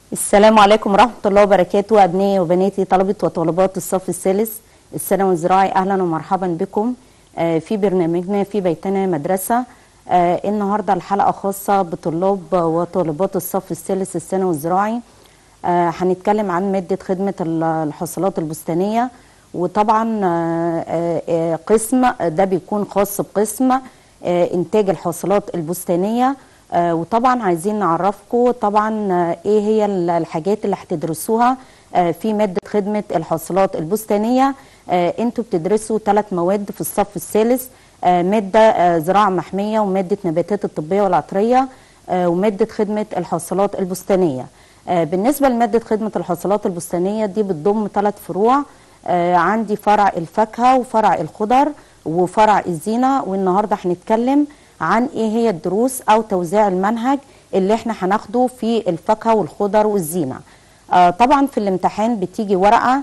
السلام عليكم ورحمة الله وبركاته أبنائي وبناتي طلبة وطالبات الصف الثالث الثانوي الزراعي أهلا ومرحبا بكم آه، في برنامجنا في بيتنا مدرسة آه، النهاردة الحلقة خاصة بطلاب وطالبات الصف الثالث الثانوي الزراعي آه، هنتكلم عن مادة خدمة ال- الحاصلات البستانية وطبعا آه، آه، آه، قسم ده بيكون خاص بقسم آه، إنتاج الحاصلات البستانية آه، وطبعا عايزين نعرفكم طبعا آه، ايه هي ال- الحاجات اللي هتدرسوها آه، في ماده خدمه الحاصلات البستانيه آه، انتوا بتدرسوا ثلاث مواد في الصف الثالث آه، ماده آه، زراعه محميه وماده نباتات الطبيه والعطريه آه، وماده خدمه الحاصلات البستانيه آه، بالنسبه لماده خدمه الحاصلات البستانيه دي بتضم ثلاث فروع آه، عندي فرع الفاكهه وفرع الخضر وفرع الزينه والنهارده هنتكلم عن ايه هي الدروس او توزيع المنهج اللي احنا هناخده في الفاكهه والخضر والزينه آه طبعا في الامتحان بتيجي ورقه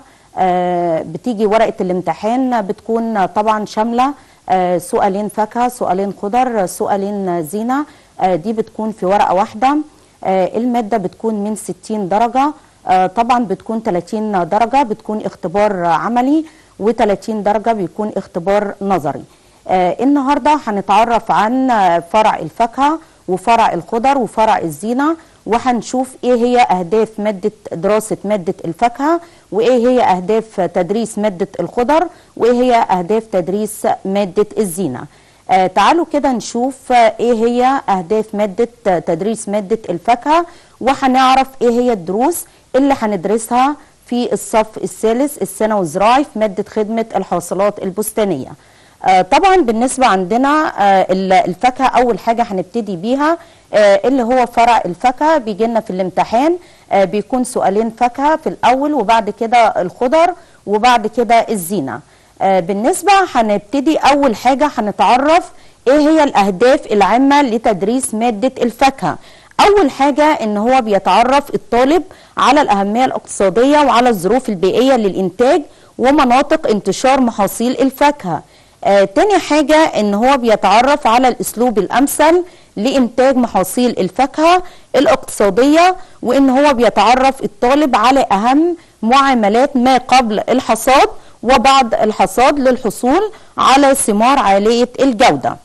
آه بتيجي ورقه الامتحان بتكون طبعا شامله آه سؤالين فاكهه سؤالين خضر سؤالين زينه آه دي بتكون في ورقه واحده آه الماده بتكون من 60 درجه آه طبعا بتكون 30 درجه بتكون اختبار عملي و30 درجه بيكون اختبار نظري آه النهارده هنتعرف عن آه، فرع الفاكهه وفرع الخضر وفرع الزينه وهنشوف ايه هي اهداف ماده دراسه ماده الفاكهه وايه هي اهداف تدريس ماده الخضر وايه هي اهداف تدريس ماده الزينه آه تعالوا كده نشوف آه ايه هي اهداف ماده آه، تدريس ماده الفاكهه وهنعرف ايه هي الدروس اللي هندرسها في الصف الثالث الثانوي الزراعي في ماده خدمه الحاصلات البستانيه آه، طبعا بالنسبه عندنا آه، ال- الفاكهه اول حاجه هنبتدي بيها آه، اللي هو فرع الفاكهه بيجي لنا في الامتحان آه، بيكون سؤالين فاكهه في الاول وبعد كده الخضر وبعد كده الزينه آه، بالنسبه هنبتدي اول حاجه هنتعرف ايه هي الاهداف العامه لتدريس ماده الفاكهه اول حاجه ان هو بيتعرف الطالب على الاهميه الاقتصاديه وعلى الظروف البيئيه للانتاج ومناطق انتشار محاصيل الفاكهه آه تاني حاجة ان هو بيتعرف على الاسلوب الامثل لانتاج محاصيل الفاكهة الاقتصادية وان هو بيتعرف الطالب على اهم معاملات ما قبل الحصاد وبعد الحصاد للحصول على ثمار عالية الجودة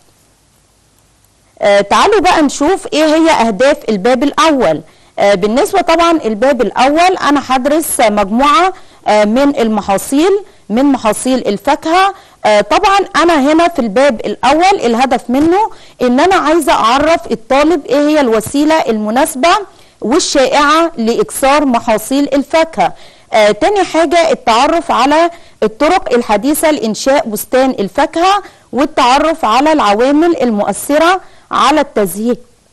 آه تعالوا بقى نشوف ايه هي اهداف الباب الاول آه بالنسبة طبعا الباب الاول انا هدرس مجموعة آه من المحاصيل من محاصيل الفاكهة آه طبعا انا هنا في الباب الاول الهدف منه ان انا عايزة اعرف الطالب ايه هي الوسيلة المناسبة والشائعة لاكسار محاصيل الفاكهة آه تاني حاجة التعرف على الطرق الحديثة لإنشاء بستان الفاكهة والتعرف على العوامل المؤثرة على التزهير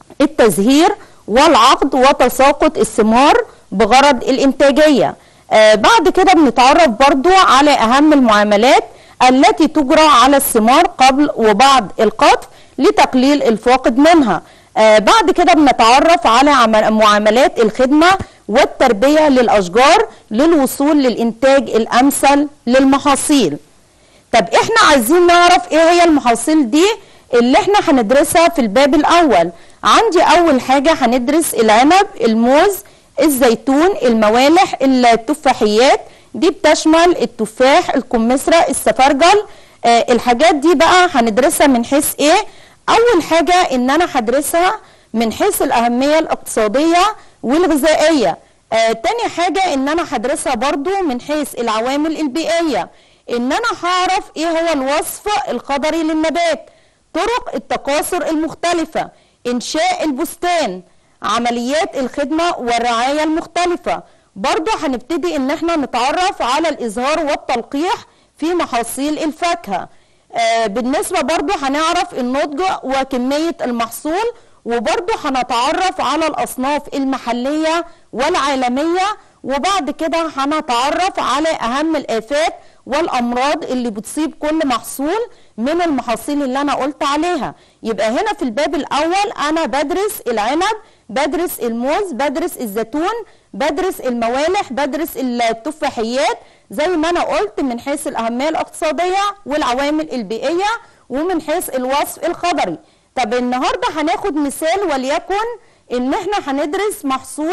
التزهير والعقد وتساقط الثمار بغرض الإنتاجية آه بعد كده بنتعرف برضو على أهم المعاملات التي تجرى على الثمار قبل وبعد القطف لتقليل الفاقد منها آه بعد كده بنتعرف على عمل- معاملات الخدمة والتربية للأشجار للوصول للإنتاج الأمثل للمحاصيل طب احنا عايزين نعرف ايه هي المحاصيل دي اللي احنا هندرسها في الباب الاول عندي اول حاجة هندرس العنب الموز الزيتون الموالح التفاحيات دي بتشمل التفاح الكمثرى السفرجل آه الحاجات دي بقى هندرسها من حيث ايه اول حاجة ان انا هدرسها من حيث الاهمية الاقتصادية والغذائية آه تاني حاجة ان انا هدرسها برضو من حيث العوامل البيئية ان انا هعرف ايه هو الوصف الخضري للنبات طرق التكاثر المختلفة انشاء البستان عمليات الخدمة والرعاية المختلفة برضو هنبتدي ان احنا نتعرف على الازهار والتلقيح في محاصيل الفاكهة آه بالنسبة برضو هنعرف النضج وكمية المحصول وبرضو هنتعرف على الأصناف المحلية والعالمية وبعد كده هنتعرف على أهم الآفات والأمراض اللي بتصيب كل محصول من المحاصيل اللي أنا قلت عليها يبقى هنا في الباب الأول أنا بدرس العنب بدرس الموز بدرس الزيتون بدرس الموالح بدرس التفاحيات زي ما أنا قلت من حيث الأهمية الاقتصادية والعوامل البيئية ومن حيث الوصف الخضري طب النهارده هناخد مثال وليكن ان احنا هندرس محصول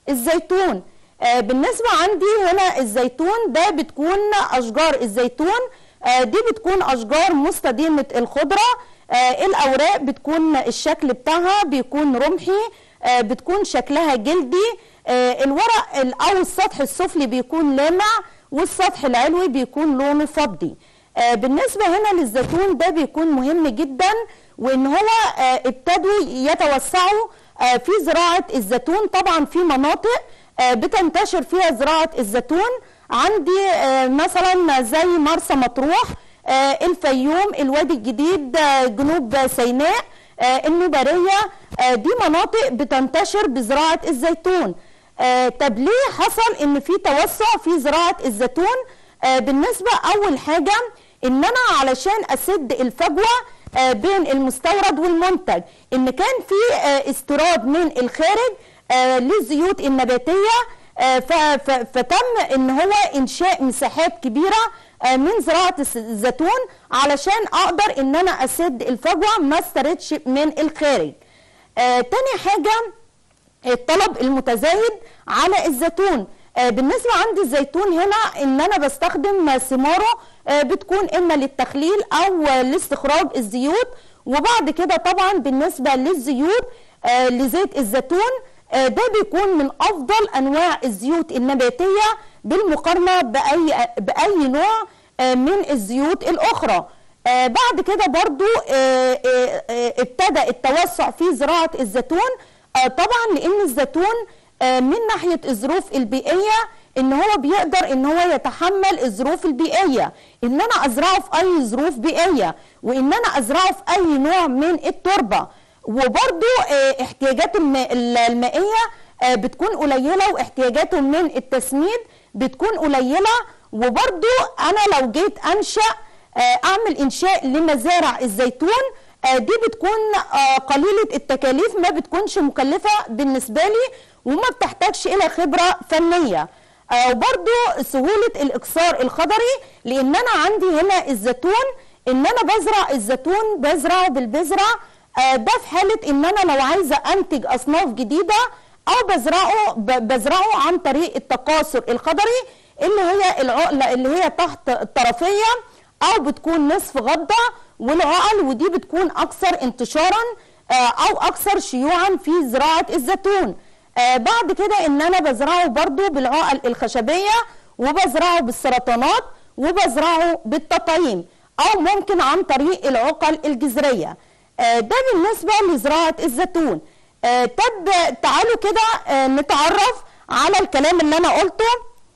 الزيتون آه، بالنسبة عندي هنا الزيتون ده بتكون أشجار الزيتون آه، دي بتكون أشجار مستديمة الخضرة آه، الأوراق بتكون الشكل بتاعها بيكون رمحي آه، بتكون شكلها جلدي آه، الورق ال- أو السطح السفلي بيكون لامع والسطح العلوي بيكون لونه فضي آه، بالنسبة هنا للزيتون ده بيكون مهم جدا وإن هو آه، ابتدوا يتوسعوا آه، في زراعة الزيتون طبعا في مناطق آه، بتنتشر فيها زراعة الزيتون عندي آه، مثلا زي مرسى مطروح آه، الفيوم الوادي الجديد آه، جنوب سيناء آه، النوبارية آه، دي مناطق بتنتشر بزراعة الزيتون آه، طب ليه حصل ان في توسع في زراعة الزيتون آه، بالنسبة اول حاجة ان انا علشان اسد الفجوة آه، بين المستورد والمنتج ان كان في آه، استيراد من الخارج آه، للزيوت النباتية آه، ف- ف- فتم ان هو انشاء مساحات كبيرة آه، من زراعة الس- الزيتون علشان اقدر ان انا اسد الفجوة ما استردش من الخارج آه، تاني حاجة الطلب المتزايد على الزيتون آه، بالنسبة عندي الزيتون هنا ان انا بستخدم ثماره آه، بتكون اما للتخليل او آه، لاستخراج الزيوت وبعد كده طبعا بالنسبة للزيوت آه، لزيت الزيتون آه، ده بيكون من افضل انواع الزيوت النباتية بالمقارنة باي باي نوع آه، من الزيوت الاخرى آه، بعد كده برضو آه، آه، آه، ابتدى التوسع في زراعة الزيتون آه، طبعا لان الزيتون آه، من ناحيه الظروف البيئيه ان هو بيقدر ان هو يتحمل الظروف البيئيه ان انا ازرعه في اي ظروف بيئيه وان انا ازرعه في اي نوع من التربه وبرده احتياجاته الم- المائيه آه، بتكون قليله واحتياجاته من التسميد بتكون قليله وبرده انا لو جيت انشا آه، اعمل انشاء لمزارع الزيتون آه، دي بتكون آه، قليله التكاليف ما بتكونش مكلفه بالنسبه لي وما بتحتاجش الى خبره فنيه آه، وبرضو سهوله الاكسار الخضري لان انا عندي هنا الزيتون ان انا بزرع الزيتون بزرعه بالبذره آه، ده في حاله ان انا لو عايزه انتج اصناف جديده او بزرعه ب- بزرعه عن طريق التكاثر الخضري اللي هي العقله اللي هي تحت الطرفيه او بتكون نصف غضه والعقل ودي بتكون اكثر انتشارا آه، او اكثر شيوعا في زراعه الزيتون آه، بعد كده ان انا بزرعه برضو بالعقل الخشبيه وبزرعه بالسرطانات وبزرعه بالتطعيم او ممكن عن طريق العقل الجذريه آه، ده بالنسبه لزراعه الزيتون آه، طب تعالوا كده آه، نتعرف على الكلام اللي انا قلته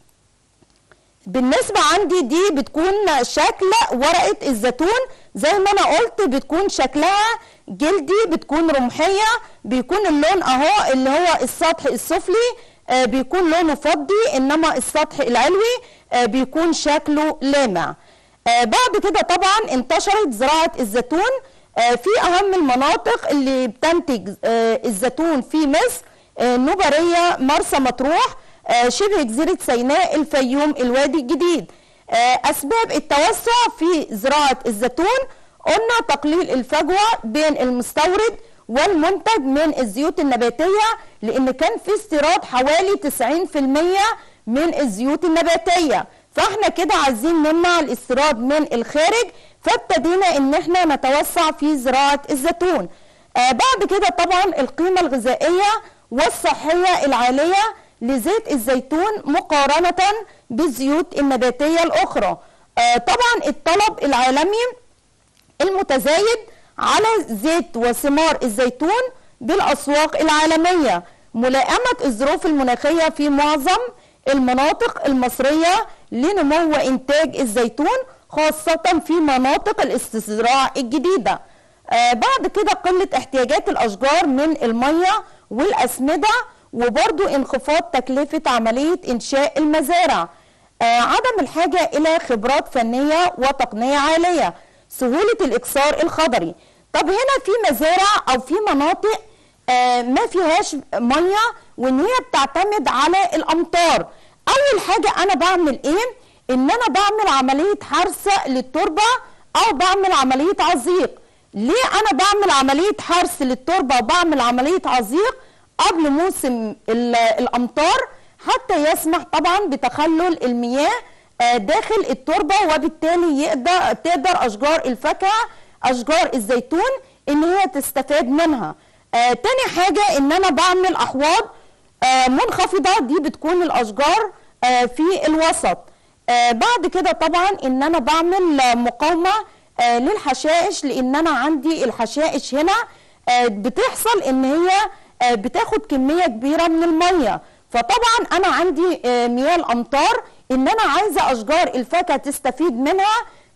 بالنسبة عندي دي بتكون شكل ورقة الزيتون زي ما انا قلت بتكون شكلها جلدي بتكون رمحية بيكون اللون اهو اللي هو السطح السفلي آه، بيكون لونه فضي انما السطح العلوي آه، بيكون شكله لامع آه، بعد كده طبعا انتشرت زراعة الزيتون آه، في اهم المناطق اللي بتنتج آه، الزيتون في مصر آه، نوبارية مرسى مطروح آه، شبه جزيرة سيناء الفيوم الوادي الجديد آه، أسباب التوسع في زراعة الزيتون قلنا تقليل الفجوة بين المستورد والمنتج من الزيوت النباتية لأن كان في استيراد حوالي 90% من الزيوت النباتية فاحنا كده عايزين نمنع الاستيراد من الخارج فابتدينا ان احنا نتوسع في زراعة الزيتون آه بعد كده طبعا القيمة الغذائية والصحية العالية لزيت الزيتون مقارنة بالزيوت النباتية الأخرى آه طبعا الطلب العالمي المتزايد على زيت وثمار الزيتون بالأسواق العالمية ملائمة الظروف المناخية في معظم المناطق المصرية لنمو وإنتاج الزيتون خاصة في مناطق الاستزراع الجديدة آه بعد كده قلة احتياجات الأشجار من المية والأسمدة وبرضو انخفاض تكلفة عملية إنشاء المزارع آه عدم الحاجة إلى خبرات فنية وتقنية عالية سهولة الإكسار الخضري طب هنا في مزارع أو في مناطق آه ما فيهاش مية وإن هي بتعتمد على الأمطار أول حاجة أنا بعمل إيه؟ إن أنا بعمل عملية حرث للتربة أو بعمل عملية عزيق ليه أنا بعمل عملية حرث للتربة وبعمل عملية عزيق قبل موسم ال- الامطار حتى يسمح طبعا بتخلل المياه آه، داخل التربه وبالتالي يقدر تقدر اشجار الفاكهه اشجار الزيتون ان هي تستفاد منها آه، تاني حاجه ان انا بعمل احواض آه، منخفضه دي بتكون الاشجار آه، في الوسط آه، بعد كده طبعا ان انا بعمل آه، مقاومه آه، للحشائش لان انا عندي الحشائش هنا آه، بتحصل ان هي آه، بتاخد كميه كبيره من الميه فطبعا انا عندي آه، مياه الامطار ان انا عايزه اشجار الفاكهه تستفيد منها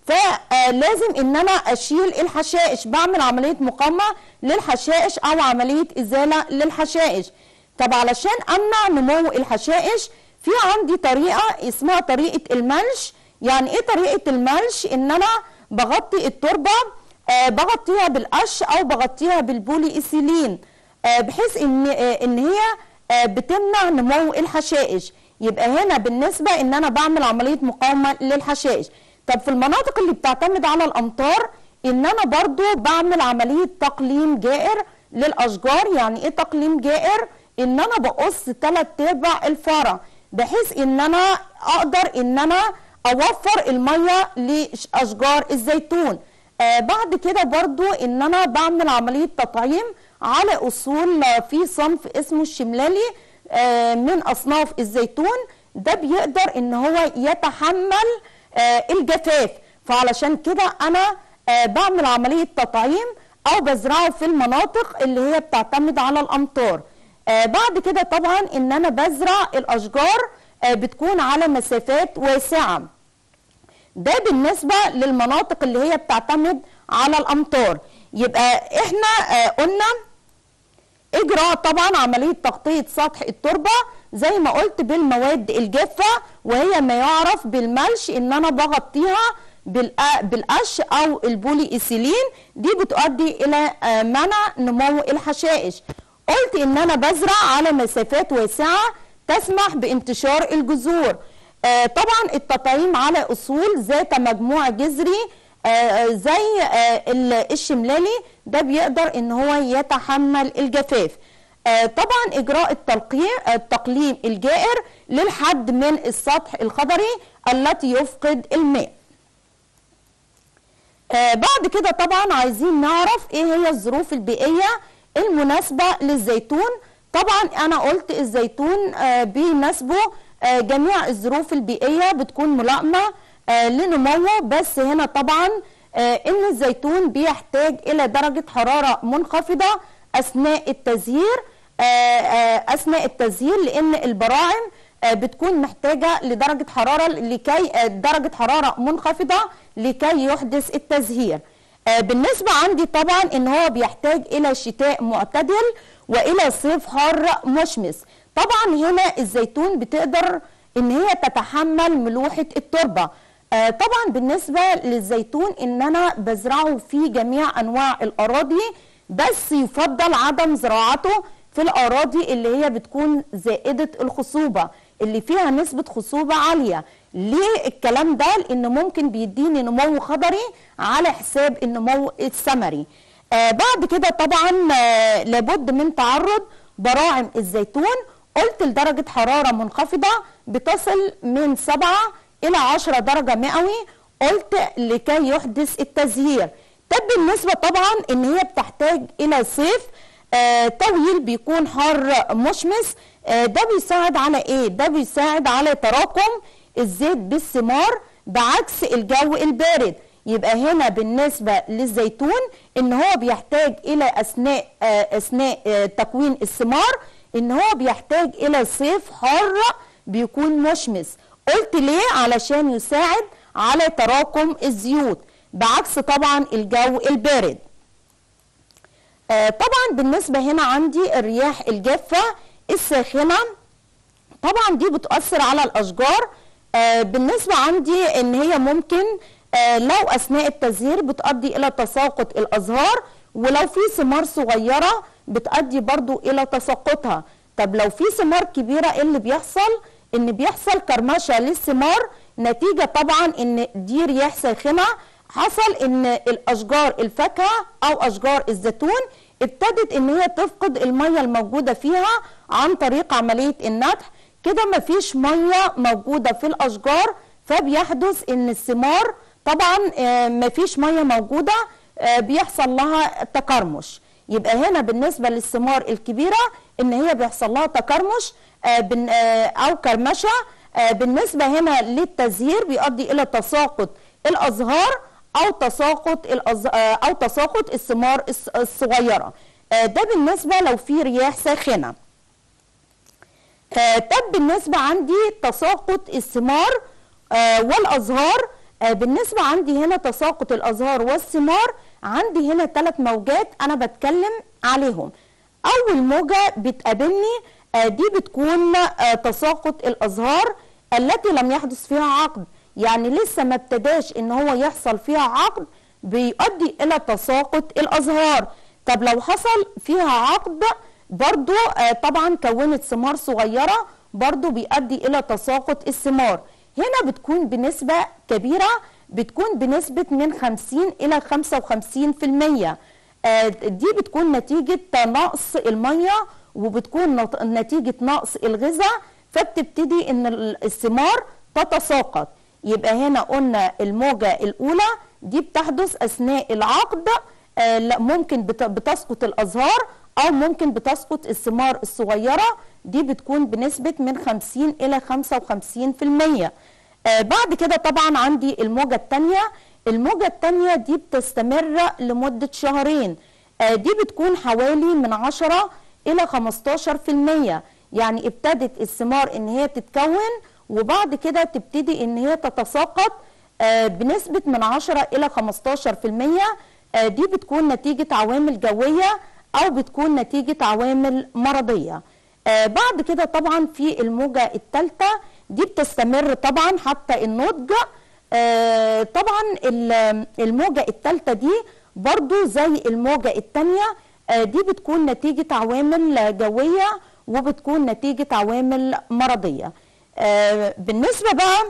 فلازم ان انا اشيل الحشائش بعمل عمليه مقاومه للحشائش او عمليه ازاله للحشائش طب علشان امنع نمو الحشائش في عندي طريقه اسمها طريقه الملش يعني ايه طريقه الملش ان انا بغطي التربه آه بغطيها بالقش او بغطيها بالبولي ايثيلين آه بحيث ان آه ان هي آه بتمنع نمو الحشائش يبقى هنا بالنسبه ان انا بعمل عمليه مقاومه للحشائش طب في المناطق اللي بتعتمد على الامطار ان انا برضو بعمل عمليه تقليم جائر للاشجار يعني ايه تقليم جائر ان انا بقص ثلاث ارباع الفرع بحيث ان انا اقدر ان انا اوفر الميه لاشجار الزيتون آه بعد كده برضو ان انا بعمل عمليه تطعيم على اصول آه، في صنف اسمه الشملالي آه من اصناف الزيتون ده بيقدر ان هو يتحمل آه الجفاف فعلشان كده انا آه بعمل عمليه تطعيم او بزرعه في المناطق اللي هي بتعتمد على الامطار آه بعد كده طبعا ان انا بزرع الاشجار آه بتكون على مسافات واسعه ده بالنسبه للمناطق اللي هي بتعتمد على الامطار يبقى احنا آه قلنا اجراء طبعا عمليه تغطيه سطح التربه زي ما قلت بالمواد الجافه وهي ما يعرف بالملش ان انا بغطيها بالأ- بالقش او البولي ايثيلين دي بتؤدي الى آه، منع نمو الحشائش قلت ان انا بزرع على مسافات واسعه تسمح بانتشار الجذور آه، طبعا التطعيم على اصول ذات مجموع جذري آه، زي آه، ال- الشملالي ده بيقدر ان هو يتحمل الجفاف آه، طبعا اجراء التلقيم التقليم الجائر للحد من السطح الخضري التي يفقد الماء آه، بعد كده طبعا عايزين نعرف ايه هي الظروف البيئية المناسبة للزيتون طبعا انا قلت الزيتون آه، بيناسبه آه، جميع الظروف البيئية بتكون ملائمة آه، لنموه بس هنا طبعا آه، ان الزيتون بيحتاج الى درجة حرارة منخفضة اثناء التزهير آه، آه، اثناء التزهير لان البراعم آه، بتكون محتاجه لدرجه حراره لكي آه، درجه حراره منخفضه لكي يحدث التزهير آه، بالنسبه عندي طبعا ان هو بيحتاج الى شتاء معتدل والى صيف حار مشمس طبعا هنا الزيتون بتقدر ان هي تتحمل ملوحه التربه آه، طبعا بالنسبه للزيتون ان انا بزرعه في جميع انواع الاراضي بس يفضل عدم زراعته في الاراضي اللي هي بتكون زائده الخصوبه اللي فيها نسبه خصوبه عاليه ليه الكلام ده لان ممكن بيديني نمو خضري على حساب النمو الثمري آه بعد كده طبعا آه لابد من تعرض براعم الزيتون قلت لدرجه حراره منخفضه بتصل من 7 الى 10 درجه مئوي قلت لكي يحدث التزهير طب بالنسبة طبعا ان هي بتحتاج الى صيف آه طويل بيكون حار مشمس آه ده بيساعد على ايه ده بيساعد على تراكم الزيت بالثمار بعكس الجو البارد يبقى هنا بالنسبة للزيتون ان هو بيحتاج الى اثناء آه اثناء آه تكوين الثمار ان هو بيحتاج الى صيف حار بيكون مشمس قلت ليه علشان يساعد على تراكم الزيوت بعكس طبعا الجو البارد آه طبعا بالنسبة هنا عندي الرياح الجافة الساخنة طبعا دي بتؤثر على الأشجار آه بالنسبة عندي ان هي ممكن آه لو أثناء التزهير بتؤدي إلى تساقط الأزهار ولو في ثمار صغيرة بتؤدي برضو إلى تساقطها طب لو في ثمار كبيرة ايه اللي بيحصل ان بيحصل كرمشة للثمار نتيجة طبعا ان دي رياح ساخنة حصل ان الاشجار الفاكهه او اشجار الزيتون ابتدت ان هي تفقد الميه الموجوده فيها عن طريق عمليه النتح كده مفيش ميه موجوده في الاشجار فبيحدث ان الثمار طبعا آه، مفيش ميه موجوده آه، بيحصل لها تكرمش يبقى هنا بالنسبه للثمار الكبيره ان هي بيحصل لها تكرمش آه، بن- آه، او كرمشه آه، بالنسبه هنا للتزهير بيؤدي الى تساقط الازهار او تساقط الأز... آه، او تساقط الثمار الص- الصغيره آه، ده بالنسبه لو في رياح ساخنه آه، طب بالنسبة عندي تساقط الثمار آه، والأزهار آه، بالنسبة عندي هنا تساقط الأزهار والثمار عندي هنا ثلاث موجات أنا بتكلم عليهم أول موجة بتقابلني آه، دي بتكون آه، تساقط الأزهار التي لم يحدث فيها عقد يعني لسه ما ابتداش ان هو يحصل فيها عقد بيؤدي الى تساقط الازهار طب لو حصل فيها عقد برضو آه، طبعا كونت ثمار صغيرة برضو بيؤدي إلى تساقط الثمار هنا بتكون بنسبة كبيرة بتكون بنسبة من 50 إلى 55% آه، دي بتكون نتيجة نقص المية وبتكون نط- نتيجة نقص الغذاء فبتبتدي إن ال- الثمار تتساقط يبقى هنا قلنا الموجة الأولى دي بتحدث أثناء العقد آه، لا ممكن بت- بتسقط الازهار او ممكن بتسقط الثمار الصغيره دي بتكون بنسبه من 50 الى 55% آه، بعد كده طبعا عندي الموجه الثانيه الموجه الثانيه دي بتستمر لمده شهرين آه، دي بتكون حوالي من 10 الى 15% يعني ابتدت الثمار ان هي تتكون وبعد كده تبتدي ان هي تتساقط آه، بنسبة من 10 إلى 15% آه، دي بتكون نتيجة عوامل جوية أو بتكون نتيجة عوامل مرضية آه، بعد كده طبعا في الموجة الثالثة دي بتستمر طبعا حتى النضج آه، طبعا ال- الموجة الثالثة دي برضو زي الموجة الثانية آه، دي بتكون نتيجة عوامل جوية وبتكون نتيجة عوامل مرضية آه، بالنسبة بقى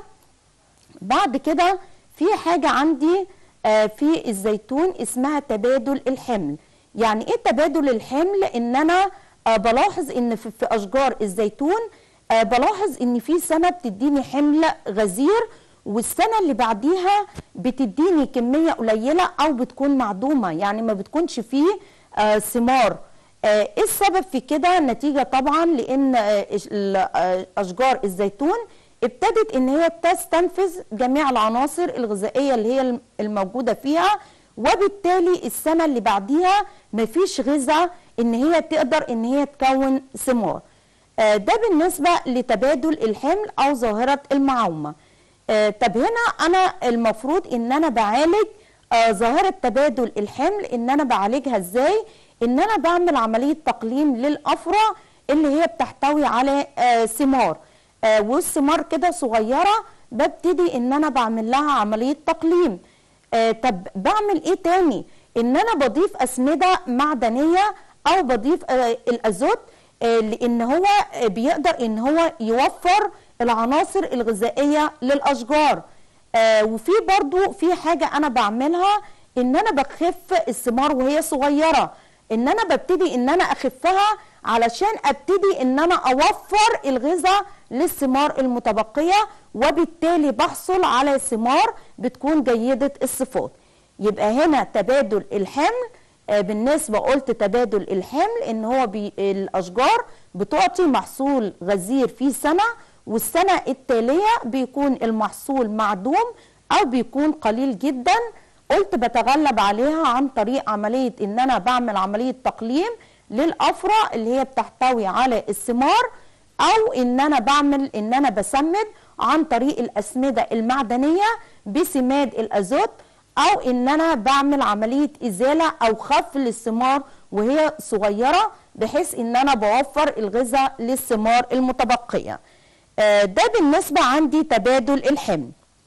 بعد كده في حاجة عندي آه، في الزيتون اسمها تبادل الحمل يعني ايه تبادل الحمل ان انا آه، بلاحظ ان في في اشجار الزيتون آه، بلاحظ ان في سنة بتديني حمل غزير والسنة اللي بعديها بتديني كمية قليلة او بتكون معدومة يعني ما بتكونش فيه آه، ثمار آه، ايه السبب في كده نتيجة طبعا لان آه، إش- ال- آه، اشجار الزيتون ابتدت ان هي تستنفذ جميع العناصر الغذائيه اللي هي الم- الموجوده فيها وبالتالي السنه اللي بعديها مفيش غذاء ان هي تقدر ان هي تكون ثمار آه، ده بالنسبه لتبادل الحمل او ظاهره المعومه آه، طب هنا انا المفروض ان انا بعالج آه، ظاهره تبادل الحمل ان انا بعالجها ازاي ان انا بعمل عمليه تقليم للافرع اللي هي بتحتوي على آه، ثمار آه، والثمار كده صغيره ببتدي ان انا بعمل لها عمليه تقليم آه، طب بعمل ايه تاني ان انا بضيف اسمده معدنيه او بضيف آه، الازوت آه، لان هو آه، بيقدر ان هو يوفر العناصر الغذائيه للاشجار آه، وفي برضو في حاجه انا بعملها ان انا بخف الثمار وهي صغيره ان انا ببتدي ان انا اخفها علشان ابتدي ان انا اوفر الغذاء للثمار المتبقيه وبالتالي بحصل على ثمار بتكون جيده الصفات يبقى هنا تبادل الحمل آه، بالنسبه قلت تبادل الحمل ان هو بي الاشجار بتعطي محصول غزير في سنه والسنه التاليه بيكون المحصول معدوم او بيكون قليل جدا قلت بتغلب عليها عن طريق عمليه ان انا بعمل عمليه تقليم للافرع اللي هي بتحتوي على الثمار او ان انا بعمل ان انا بسمد عن طريق الاسمده المعدنيه بسماد الازوت او ان انا بعمل عمليه ازاله او خف للثمار وهي صغيره بحيث ان انا بوفر الغذاء للثمار المتبقيه آه، ده بالنسبه عندي تبادل الحمل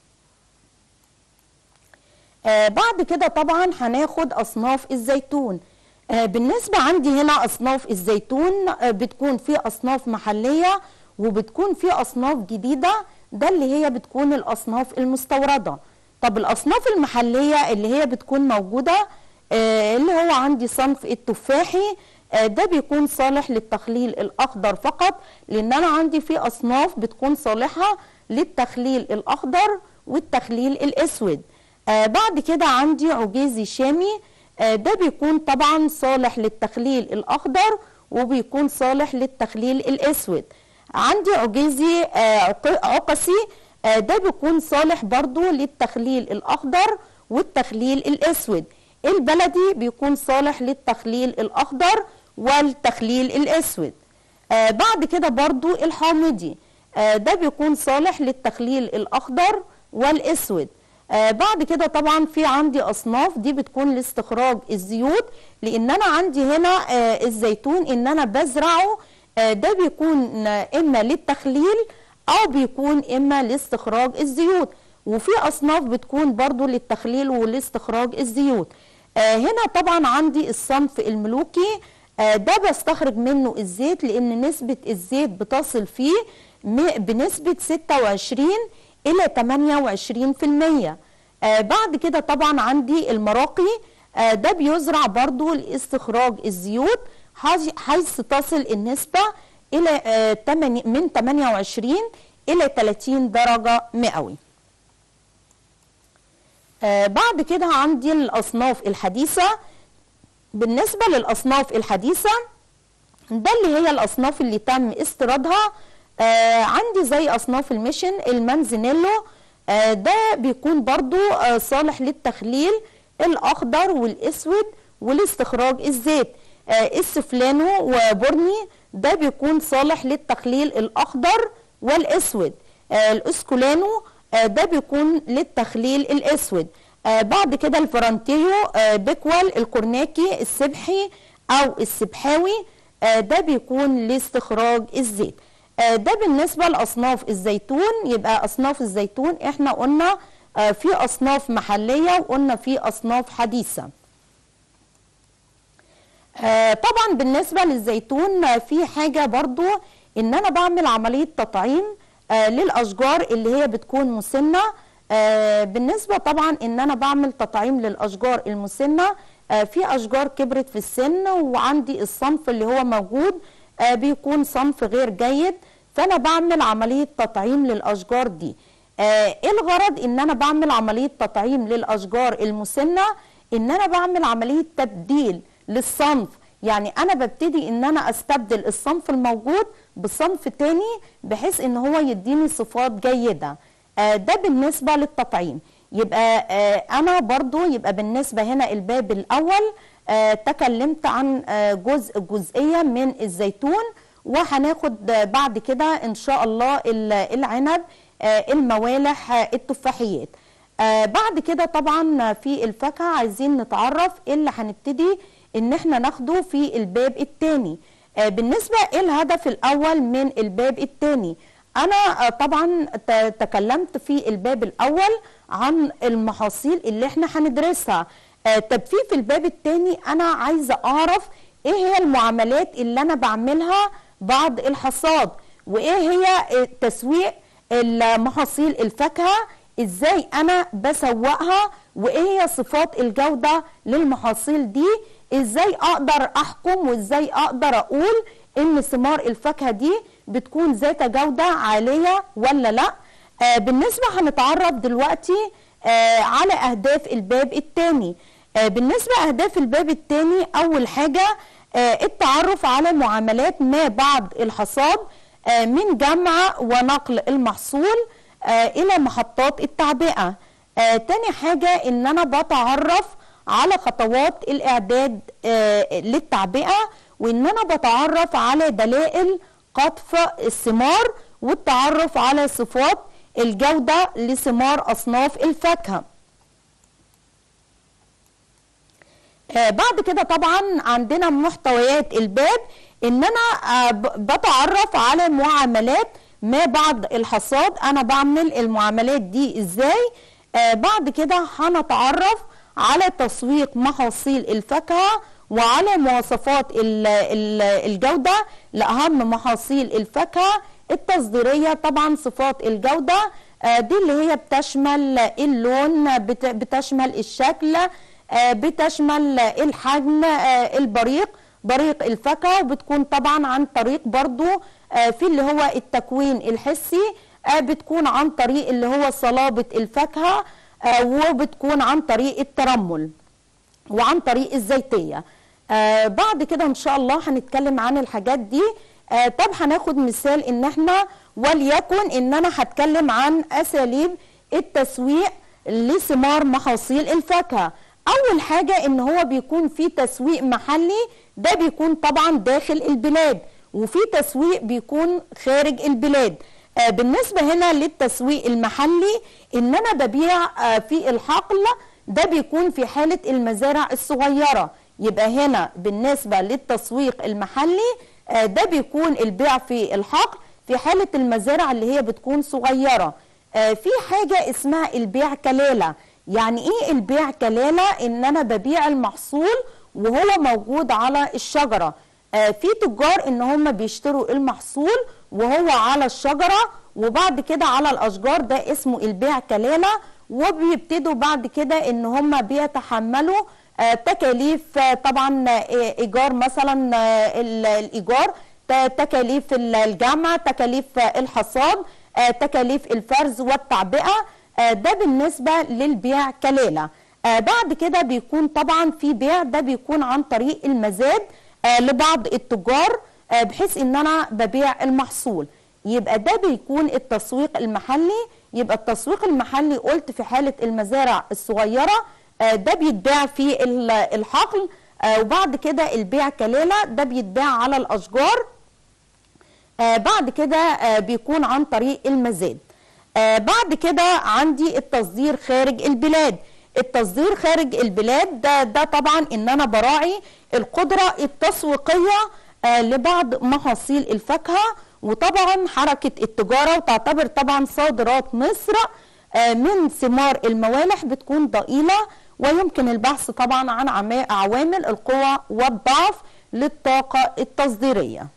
آه بعد كده طبعا هناخد اصناف الزيتون آه بالنسبه عندي هنا اصناف الزيتون آه بتكون في اصناف محليه وبتكون في اصناف جديده ده اللي هي بتكون الاصناف المستورده طب الاصناف المحليه اللي هي بتكون موجوده آه، اللي هو عندي صنف التفاحي آه، ده بيكون صالح للتخليل الاخضر فقط لان انا عندي في اصناف بتكون صالحه للتخليل الاخضر والتخليل الاسود آه، بعد كده عندي عجيزي شامي آه، ده بيكون طبعا صالح للتخليل الاخضر وبيكون صالح للتخليل الاسود عندي عجيزي آه، عق- عقسي آه، ده بيكون صالح برضو للتخليل الاخضر والتخليل الاسود البلدي بيكون صالح للتخليل الاخضر والتخليل الاسود آه بعد كده برضو الحامضي آه ده بيكون صالح للتخليل الاخضر والاسود آه بعد كده طبعا في عندي اصناف دي بتكون لاستخراج الزيوت لان انا عندي هنا آه الزيتون ان انا بزرعه آه ده بيكون آه اما للتخليل او بيكون اما لاستخراج الزيوت وفي اصناف بتكون برضو للتخليل ولاستخراج الزيوت آه هنا طبعا عندي الصنف الملوكي آه ده بستخرج منه الزيت لان نسبة الزيت بتصل فيه م- بنسبة 26 الى 28% آه بعد كده طبعا عندي المراقي آه ده بيزرع برضو لاستخراج الزيوت حيث- حيث تصل النسبة الى آه تمن- من 28 الى 30 درجة مئوي آه بعد كده عندي الأصناف الحديثة بالنسبة للأصناف الحديثة ده اللي هي الأصناف اللي تم استيرادها آه عندي زي أصناف الميشن المانزينيلو آه ده بيكون برضو آه صالح للتخليل الأخضر والأسود والاستخراج الزيت آه السفلانو وبورني ده بيكون صالح للتخليل الأخضر والأسود آه الأسكولانو آه ده بيكون للتخليل الأسود آه بعد كده الفرنتيو آه بيكوال الكورناكي السبحي أو السبحاوي آه ده بيكون لاستخراج الزيت آه ده بالنسبة لأصناف الزيتون يبقى أصناف الزيتون احنا قلنا آه في أصناف محلية وقلنا في أصناف حديثة آه طبعا بالنسبة للزيتون آه في حاجة برضو ان انا بعمل عملية تطعيم آه للاشجار اللي هي بتكون مسنة آه بالنسبة طبعا ان انا بعمل تطعيم للاشجار المسنة آه في اشجار كبرت في السن وعندي الصنف اللي هو موجود آه بيكون صنف غير جيد فانا بعمل عملية تطعيم للاشجار دي آه ايه الغرض ان انا بعمل عملية تطعيم للاشجار المسنة ان انا بعمل عملية تبديل للصنف يعني انا ببتدي ان انا استبدل الصنف الموجود بصنف تاني بحيث ان هو يديني صفات جيدة آه ده بالنسبة للتطعيم يبقى آه انا برضو يبقى بالنسبة هنا الباب الاول آه تكلمت عن آه جزء جزئية من الزيتون وهناخد آه بعد كده ان شاء الله ال- العنب آه الموالح آه التفاحيات آه بعد كده طبعا في الفاكهة عايزين نتعرف ايه اللي هنبتدي ان احنا ناخده في الباب الثاني آه بالنسبة ايه الهدف الاول من الباب الثاني انا آه طبعا ت- تكلمت في الباب الاول عن المحاصيل اللي احنا هندرسها آه طب في في الباب الثاني انا عايزة اعرف ايه هي المعاملات اللي انا بعملها بعد الحصاد وايه هي آه، تسويق المحاصيل الفاكهة ازاي انا بسوقها وايه هي صفات الجودة للمحاصيل دي ازاي اقدر احكم وازاي اقدر اقول ان ثمار الفاكهة دي بتكون ذات جودة عالية ولا لا آه بالنسبة هنتعرف دلوقتي آه على اهداف الباب الثاني آه بالنسبة اهداف الباب الثاني اول حاجة آه التعرف على معاملات ما بعد الحصاد آه من جمع ونقل المحصول آه الى محطات التعبئة آه تاني حاجة ان انا بتعرف على خطوات الاعداد آه للتعبئة وان انا بتعرف على دلائل قطف الثمار والتعرف على صفات الجودة لثمار اصناف الفاكهة آه بعد كده طبعا عندنا محتويات الباب ان انا آه ب- بتعرف على معاملات ما بعد الحصاد انا بعمل المعاملات دي ازاي آه بعد كده هنتعرف على تسويق محاصيل الفاكهة وعلى مواصفات ال- ال- الجودة لأهم محاصيل الفاكهة التصديرية طبعا صفات الجودة آه، دي اللي هي بتشمل اللون بت- بتشمل الشكل آه، بتشمل آه، الحجم آه، البريق بريق الفاكهه وبتكون طبعا عن طريق برضو آه، في اللي هو التكوين الحسي آه، بتكون عن طريق اللي هو صلابه الفاكهه آه، وبتكون عن طريق الترمل وعن طريق الزيتيه آه بعد كده ان شاء الله هنتكلم عن الحاجات دي آه طب هناخد مثال ان احنا وليكن ان انا هتكلم عن اساليب التسويق لثمار محاصيل الفاكهه اول حاجه ان هو بيكون في تسويق محلي ده بيكون طبعا داخل البلاد وفي تسويق بيكون خارج البلاد آه بالنسبه هنا للتسويق المحلي ان انا ببيع آه في الحقل ده بيكون في حاله المزارع الصغيره يبقى هنا بالنسبه للتسويق المحلي آه ده بيكون البيع في الحقل في حاله المزارع اللي هي بتكون صغيره آه في حاجه اسمها البيع كلاله يعني ايه البيع كلاله ان انا ببيع المحصول وهو موجود على الشجره آه في تجار ان هم بيشتروا المحصول وهو على الشجره وبعد كده على الاشجار ده اسمه البيع كلاله وبيبتدوا بعد كده ان هم بيتحملوا آه تكاليف آه طبعا آه ايجار مثلا آه الايجار ت- تكاليف الجمع تكاليف آه الحصاد آه تكاليف الفرز والتعبئه آه ده بالنسبه للبيع كلاله آه بعد كده بيكون طبعا في بيع ده بيكون عن طريق المزاد آه لبعض التجار آه بحيث ان انا ببيع المحصول يبقى ده بيكون التسويق المحلي يبقى التسويق المحلي قلت في حالة المزارع الصغيرة آه ده بيتباع في ال- الحقل آه وبعد كده البيع كلالة ده بيتباع على الأشجار آه بعد كده آه بيكون عن طريق المزاد آه بعد كده عندي التصدير خارج البلاد التصدير خارج البلاد ده, ده طبعا ان انا براعي القدرة التسويقية آه لبعض محاصيل الفاكهة وطبعا حركة التجارة وتعتبر طبعا صادرات مصر آه من ثمار الموالح بتكون ضئيلة ويمكن البحث طبعا عن عما- عوامل القوة والضعف للطاقة التصديرية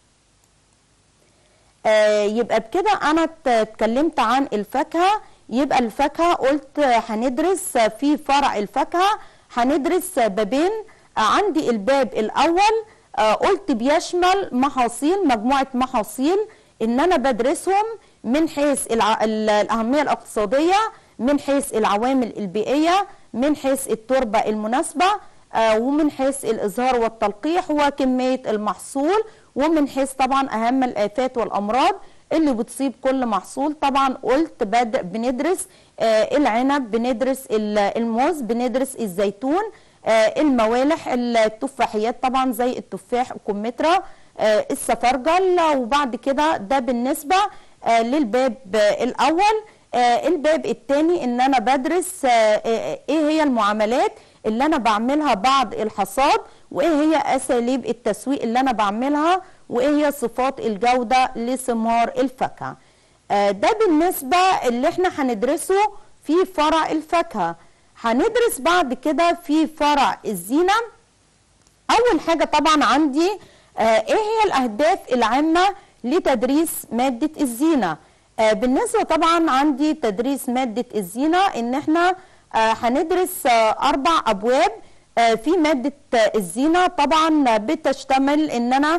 آه، يبقى بكده انا ات- اتكلمت عن الفاكهه يبقى الفاكهه قلت آه، هندرس آه، في فرع الفاكهه هندرس آه، بابين آه، عندي الباب الاول آه، قلت بيشمل محاصيل مجموعه محاصيل ان انا بدرسهم من حيث الع... ال- الاهميه الاقتصاديه من حيث العوامل البيئيه من حيث التربه المناسبه آه، ومن حيث الازهار والتلقيح وكميه المحصول ومن حيث طبعا اهم الافات والامراض اللي بتصيب كل محصول طبعا قلت بدأ بندرس آه، العنب بندرس ال- الموز بندرس الزيتون آه، الموالح التفاحيات طبعا زي التفاح الكمثرى آه، السفرجل وبعد كده ده بالنسبه آه، للباب آه، الاول آه، الباب الثاني ان انا بدرس آه، آه، ايه هي المعاملات اللي انا بعملها بعد الحصاد وايه هي اساليب التسويق اللي انا بعملها وايه هي صفات الجوده لثمار الفاكهه آه، ده بالنسبه اللي احنا هندرسه في فرع الفاكهه هندرس بعد كده في فرع الزينه اول حاجه طبعا عندي آه ايه هي الاهداف العامه لتدريس ماده الزينه آه بالنسبه طبعا عندي تدريس ماده الزينه ان احنا آه هندرس آه اربع ابواب آه في ماده آه الزينه طبعا بتشتمل ان انا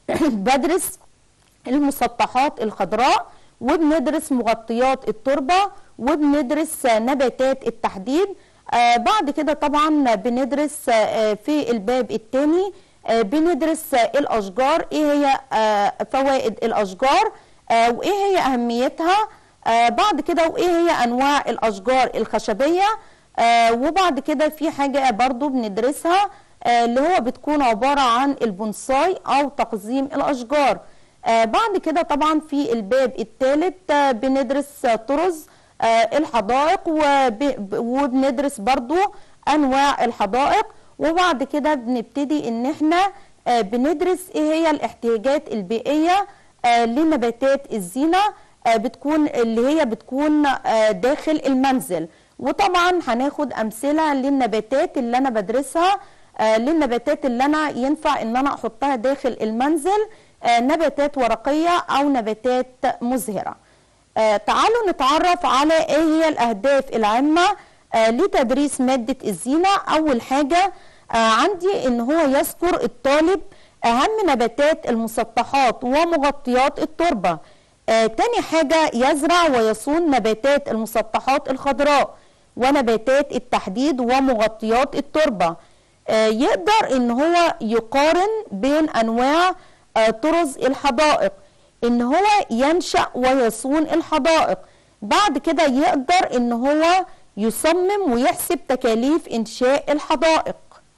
بدرس المسطحات الخضراء وبندرس مغطيات التربه وبندرس آه، نباتات التحديد آه بعد كده طبعا بندرس آه في الباب الثاني آه بندرس آه الاشجار ايه هي آه فوائد الاشجار آه وايه هي اهميتها آه بعد كده وايه هي انواع الاشجار الخشبيه آه وبعد كده في حاجه برضو بندرسها آه اللي هو بتكون عباره عن البونساي او تقزيم الاشجار آه بعد كده طبعا في الباب الثالث آه بندرس آه طرز آه الحدائق وب- وبندرس برضو انواع الحدائق وبعد كده بنبتدي ان احنا آه بندرس ايه هي الاحتياجات البيئيه آه لنباتات الزينه آه بتكون اللي هي بتكون آه داخل المنزل وطبعا هناخد امثله للنباتات اللي انا بدرسها آه للنباتات اللي انا ينفع ان انا احطها داخل المنزل آه نباتات ورقيه او نباتات مزهره آه تعالوا نتعرف على ايه هي الاهداف العامه آه لتدريس مادة الزينة أول حاجة آه عندي إن هو يذكر الطالب أهم نباتات المسطحات ومغطيات التربة آه تاني حاجة يزرع ويصون نباتات المسطحات الخضراء ونباتات التحديد ومغطيات التربة آه يقدر ان هو يقارن بين انواع آه طرز الحدائق ان هو ينشأ ويصون الحدائق بعد كده يقدر ان هو يصمم ويحسب تكاليف انشاء الحدائق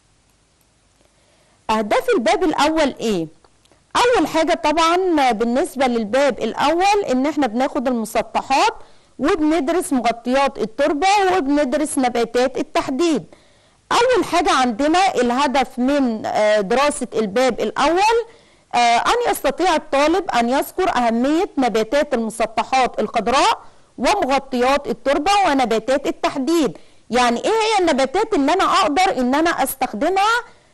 اهداف الباب الاول ايه اول حاجة طبعا بالنسبة للباب الاول ان احنا بناخد المسطحات وبندرس مغطيات التربة وبندرس نباتات التحديد اول حاجة عندنا الهدف من دراسة الباب الاول ان يستطيع الطالب ان يذكر اهمية نباتات المسطحات الخضراء ومغطيات التربة ونباتات التحديد يعني ايه هي النباتات اللي انا اقدر ان انا استخدمها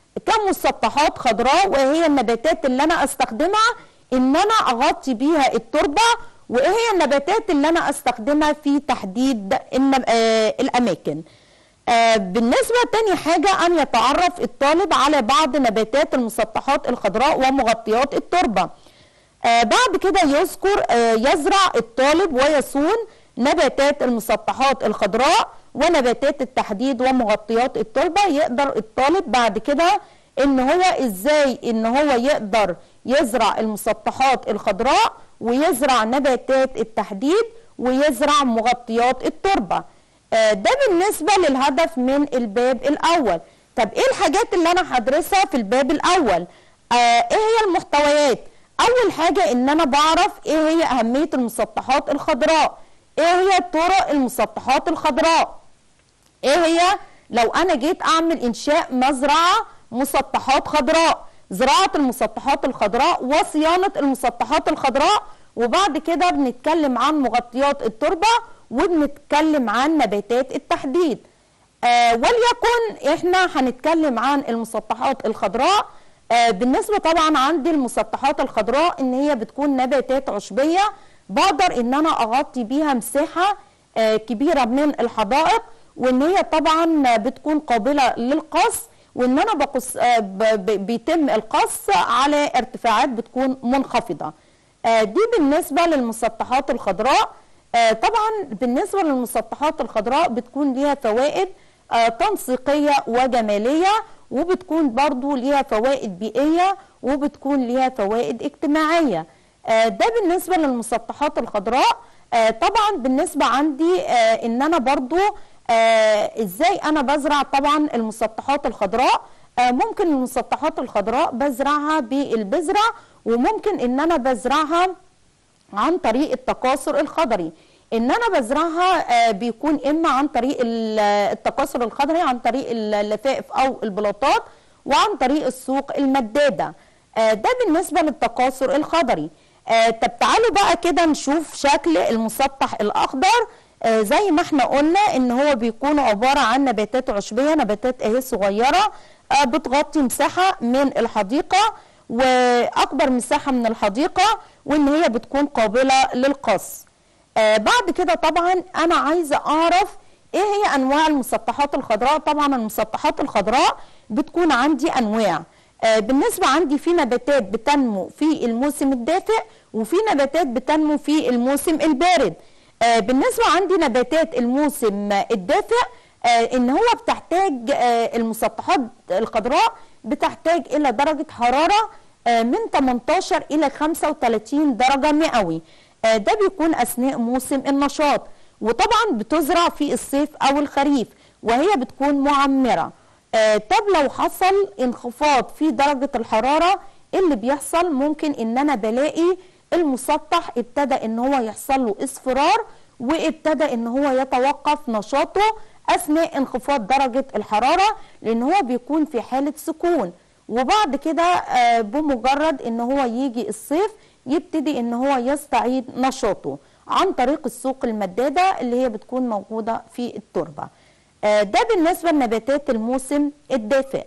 كمسطحات خضراء وهي النباتات اللي انا استخدمها ان انا اغطي بيها التربة وايه هي النباتات اللي انا استخدمها في تحديد آه الاماكن آه بالنسبة تاني حاجة ان يتعرف الطالب على بعض نباتات المسطحات الخضراء ومغطيات التربة آه بعد كده يذكر يزرع الطالب ويصون نباتات المسطحات الخضراء ونباتات التحديد ومغطيات التربة يقدر الطالب بعد كده ان هو ازاي ان هو يقدر يزرع المسطحات الخضراء ويزرع نباتات التحديد ويزرع مغطيات التربة آه ده بالنسبة للهدف من الباب الأول طب ايه الحاجات اللي انا هدرسها في الباب الأول آه ايه هي المحتويات اول حاجة ان انا بعرف ايه هي اهمية المسطحات الخضراء ايه هي طرق المسطحات الخضراء ايه هي لو انا جيت اعمل انشاء مزرعة مسطحات خضراء زراعة المسطحات الخضراء وصيانة المسطحات الخضراء وبعد كده بنتكلم عن مغطيات التربة وبنتكلم عن نباتات التحديد آه وليكن احنا هنتكلم عن المسطحات الخضراء آه بالنسبة طبعا عندي المسطحات الخضراء ان هي بتكون نباتات عشبية بقدر ان انا اغطي بيها مساحة آه كبيرة من الحدائق وان هي طبعا بتكون قابلة للقص وان انا بقص بيتم القص على ارتفاعات بتكون منخفضة دي بالنسبة للمسطحات الخضراء طبعا بالنسبة للمسطحات الخضراء بتكون ليها فوائد تنسيقية وجمالية وبتكون برضو ليها فوائد بيئية وبتكون ليها فوائد اجتماعية ده بالنسبة للمسطحات الخضراء طبعا بالنسبة عندي ان انا برضو آه ازاي انا بزرع طبعا المسطحات الخضراء آه ممكن المسطحات الخضراء بزرعها بالبذرة وممكن ان انا بزرعها عن طريق التكاثر الخضري ان انا بزرعها آه بيكون اما عن طريق التكاثر الخضري عن طريق اللفائف او البلاطات وعن طريق السوق المدادة ده بالنسبة للتكاثر الخضري طب تعالوا بقى كده نشوف شكل المسطح الاخضر آه زي ما احنا قلنا ان هو بيكون عبارة عن نباتات عشبية نباتات اهي صغيرة آه بتغطي مساحة من الحديقة واكبر مساحة من الحديقة وان هي بتكون قابلة للقص آه بعد كده طبعا انا عايزة اعرف ايه هي انواع المسطحات الخضراء طبعا المسطحات الخضراء بتكون عندي انواع بالنسبة عندي في نباتات بتنمو في الموسم الدافئ وفي نباتات بتنمو في الموسم البارد آه بالنسبة عندي نباتات الموسم الدافئ آه ان هو بتحتاج آه المسطحات الخضراء بتحتاج الى درجة حرارة من 18 الى 35 درجة مئوي ده بيكون اثناء موسم النشاط وطبعا بتزرع في الصيف او الخريف وهي بتكون معمرة طب لو حصل انخفاض في درجة الحرارة اللي بيحصل ممكن ان انا بلاقي المسطح ابتدى ان هو يحصل له اصفرار وابتدى ان هو يتوقف نشاطه اثناء انخفاض درجة الحرارة لان هو بيكون في حالة سكون وبعد كده بمجرد ان هو يجي الصيف يبتدي ان هو يستعيد نشاطه عن طريق السوق المدادة اللي هي بتكون موجودة في التربة ده بالنسبة لنباتات الموسم الدافئ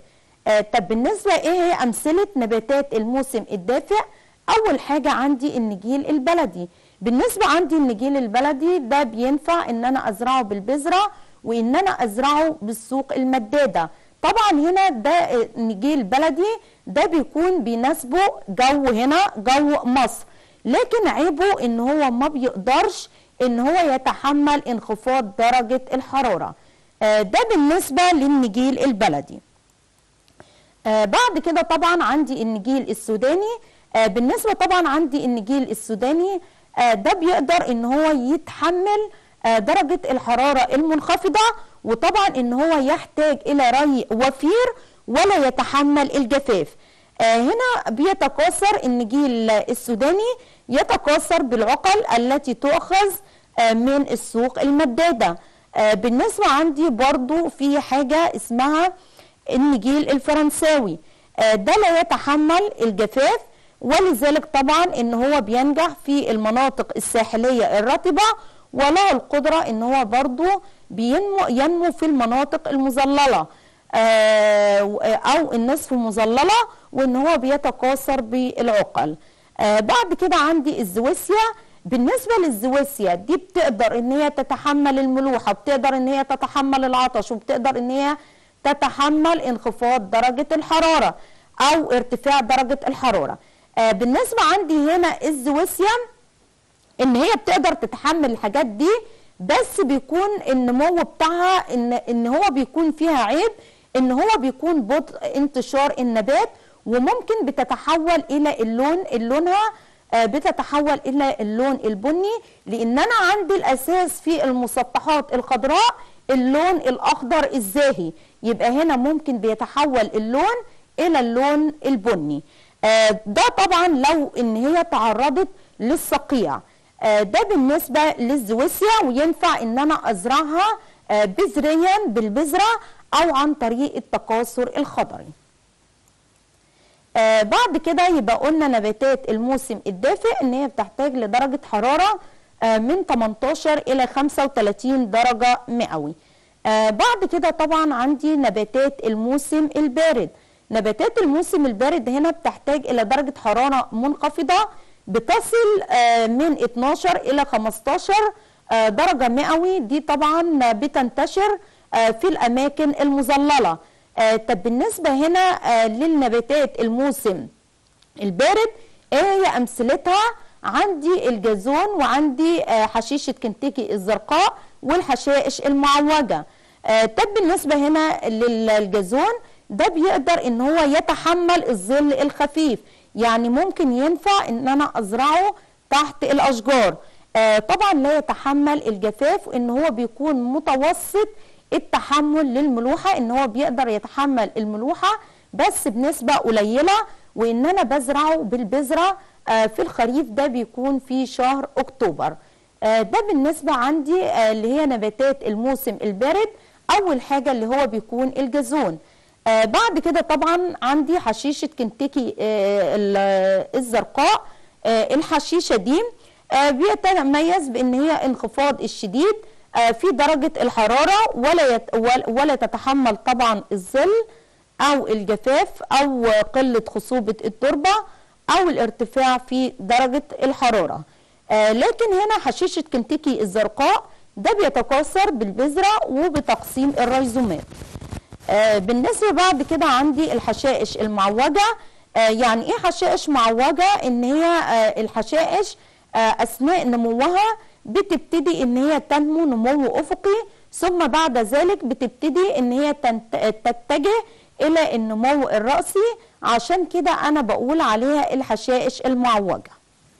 طب بالنسبة ايه هي امثلة نباتات الموسم الدافئ اول حاجة عندي النجيل البلدي بالنسبة عندي النجيل البلدي ده بينفع ان انا ازرعه بالبذرة وان انا ازرعه بالسوق المداده طبعا هنا ده النجيل بلدي ده بيكون بيناسبه جو هنا جو مصر لكن عيبه ان هو ما بيقدرش ان هو يتحمل انخفاض درجة الحرارة آه ده بالنسبة للنجيل البلدي آه بعد كده طبعا عندي النجيل السوداني آه بالنسبة طبعا عندي النجيل السوداني آه ده بيقدر ان هو يتحمل آه درجة الحرارة المنخفضة وطبعا ان هو يحتاج الى ري وفير ولا يتحمل الجفاف آه هنا بيتكاثر النجيل السوداني يتكاثر بالعقل التي تؤخذ آه من السوق المدادة آه بالنسبة عندي برضو في حاجة اسمها النجيل الفرنساوي ده لا يتحمل الجفاف ولذلك طبعا ان هو بينجح في المناطق الساحلية الرطبة وله القدرة ان هو برضو بينمو ينمو في المناطق المظللة او النصف مظللة وان هو بيتكاثر بالعقل بعد كده عندي الزويسيا بالنسبة للزويسيا دي بتقدر ان هي تتحمل الملوحة بتقدر ان هي تتحمل العطش وبتقدر ان هي تتحمل انخفاض درجة الحرارة او ارتفاع درجة الحرارة بالنسبة عندي هنا الزويسيا ان هي بتقدر تتحمل الحاجات دي بس بيكون النمو بتاعها ان ان هو بيكون فيها عيب ان هو بيكون بطء انتشار النبات وممكن بتتحول الى اللون لونها بتتحول الى اللون البني لان انا عندي الاساس في المسطحات الخضراء اللون الاخضر الزاهي يبقى هنا ممكن بيتحول اللون الى اللون البني ده طبعا لو ان هي تعرضت للصقيع ده بالنسبة للزويسيا وينفع ان انا ازرعها بذريا بالبذرة او عن طريق التكاثر الخضري آه بعد كده يبقى قلنا نباتات الموسم الدافئ ان هي بتحتاج لدرجة حرارة آه من 18 الى 35 درجة مئوي آه بعد كده طبعا عندي نباتات الموسم البارد نباتات الموسم البارد هنا بتحتاج الى درجة حرارة منخفضة بتصل آه من 12 الى 15 آه درجة مئوي دي طبعا بتنتشر آه في الاماكن المظللة آه طب بالنسبة هنا آه للنباتات الموسم البارد ايه هي امثلتها عندي الجازون وعندي آه حشيشة كنتاكي الزرقاء والحشائش المعوجة آه طب بالنسبة هنا للجازون ده بيقدر ان هو يتحمل الظل الخفيف يعني ممكن ينفع ان انا ازرعه تحت الاشجار آه طبعا لا يتحمل الجفاف ان هو بيكون متوسط التحمل للملوحة ان هو بيقدر يتحمل الملوحة بس بنسبة قليلة وان انا بزرعه بالبذرة آه في الخريف ده بيكون في شهر اكتوبر آه ده بالنسبة عندي آه اللي هي نباتات الموسم البارد اول حاجة اللي هو بيكون الجازون آه بعد كده طبعا عندي حشيشة كنتاكي آه الزرقاء آه الحشيشة دي آه بيتميز بان هي انخفاض الشديد آه في درجة الحرارة ولا يت ولا تتحمل طبعا الظل او الجفاف او قلة خصوبة التربة او الارتفاع في درجة الحرارة آه لكن هنا حشيشة كنتاكي الزرقاء ده بيتكاثر بالبذرة وبتقسيم الريزومات آه بالنسبة بعد كده عندي الحشائش المعوجة آه يعني ايه حشائش معوجة ان هي آه الحشائش آه اثناء نموها بتبتدي ان هي تنمو نمو افقي ثم بعد ذلك بتبتدي ان هي تتجه الى النمو الرأسي عشان كده انا بقول عليها الحشائش المعوجة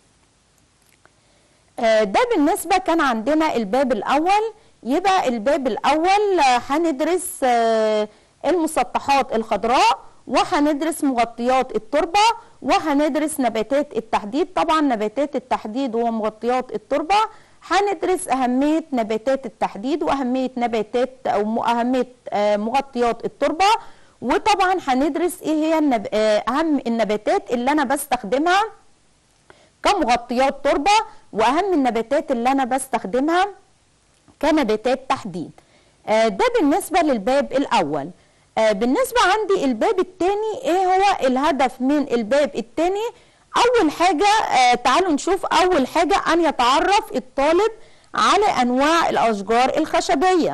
آه ده بالنسبة كان عندنا الباب الاول يبقى الباب الاول هندرس آه المسطحات الخضراء وهندرس مغطيات التربة وهندرس نباتات التحديد طبعا نباتات التحديد ومغطيات التربة هندرس أهمية نباتات التحديد وأهمية نباتات أو أهمية آه مغطيات التربة وطبعا هندرس ايه هي النب... آه أهم النباتات اللي أنا بستخدمها كمغطيات تربة وأهم النباتات اللي أنا بستخدمها كنباتات تحديد آه ده بالنسبة للباب الأول آه بالنسبة عندي الباب الثاني ايه هو الهدف من الباب الثاني اول حاجة آه تعالوا نشوف اول حاجة ان يتعرف الطالب على انواع الاشجار الخشبية